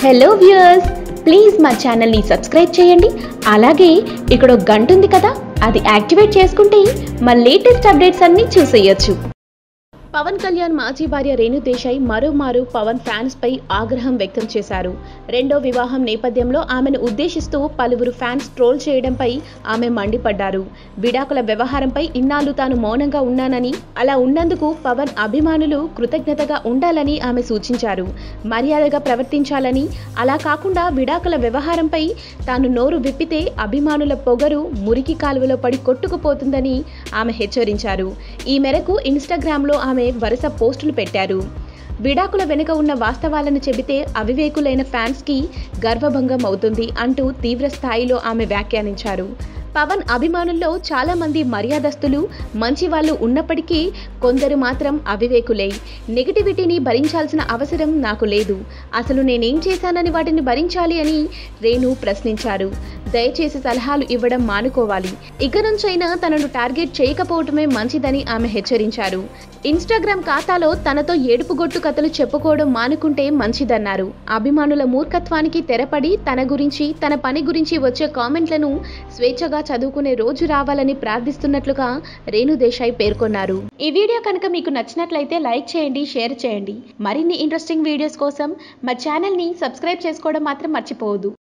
hello viewers please మా ఛానల్ని subscribe చేయండి అలాగే ఇక్కడ ఒక గంట ఉంది కదా అది యాక్టివేట్ చేసుకుంటే మా లేటెస్ట్ అప్డేట్స్ అన్నీ చూసేయొచ్చు పవన్ కళ్యాణ్ మాజీ భార్య రేణు దేశాయ్ మరోమారు పవన్ ఫ్యాన్స్ పై ఆగ్రహం వ్యక్తం చేశారు రెండో వివాహం నేపథ్యంలో ఆమెను ఉద్దేశిస్తూ పలువురు ఫ్యాన్స్ ట్రోల్ చేయడంపై ఆమె మండిపడ్డారు విడాకుల వ్యవహారంపై ఇన్నాళ్ళు తాను మౌనంగా ఉన్నానని అలా ఉన్నందుకు పవన్ అభిమానులు కృతజ్ఞతగా ఉండాలని ఆమె సూచించారు మర్యాదగా ప్రవర్తించాలని అలా కాకుండా విడాకుల వ్యవహారంపై తాను నోరు విప్పితే అభిమానుల పొగరు మురికి కాలువలో పడి కొట్టుకుపోతుందని ఆమె హెచ్చరించారు ఈ మేరకు ఇన్స్టాగ్రామ్లో ఆమె వరుస పోస్టులు పెట్టారు విడాకుల వెనుక ఉన్న వాస్తవాలను చెబితే అవివేకులైన ఫ్యాన్స్కి గర్వభంగం అవుతుంది అంటూ తీవ్ర స్థాయిలో ఆమె వ్యాఖ్యానించారు పవన్ అభిమానుల్లో చాలా మంది మర్యాదస్తులు మంచి వాళ్ళు ఉన్నప్పటికీ కొందరు మాత్రం అవివేకులై నెగిటివిటీని భరించాల్సిన అవసరం నాకు లేదు అసలు నేనేం చేశానని వాటిని భరించాలి అని రేణు ప్రశ్నించారు దయచేసి సలహాలు ఇవ్వడం మానుకోవాలి ఇక నుంచైనా తనను టార్గెట్ చేయకపోవటమే మంచిదని ఆమె హెచ్చరించారు ఇన్స్టాగ్రామ్ ఖాతాలో తనతో ఏడుపుగొట్టు కథలు చెప్పుకోవడం మానుకుంటే మంచిదన్నారు అభిమానుల మూర్ఖత్వానికి తెరపడి తన గురించి తన పని గురించి వచ్చే కామెంట్లను స్వేచ్ఛగా చదువుకునే రోజు రావాలని ప్రార్థిస్తున్నట్లుగా రేణు దేశాయ్ పేర్కొన్నారు ఈ వీడియో కనుక మీకు నచ్చినట్లయితే లైక్ చేయండి షేర్ చేయండి మరిన్ని ఇంట్రెస్టింగ్ వీడియోస్ కోసం మా ఛానల్ని సబ్స్క్రైబ్ చేసుకోవడం మాత్రం మర్చిపోవద్దు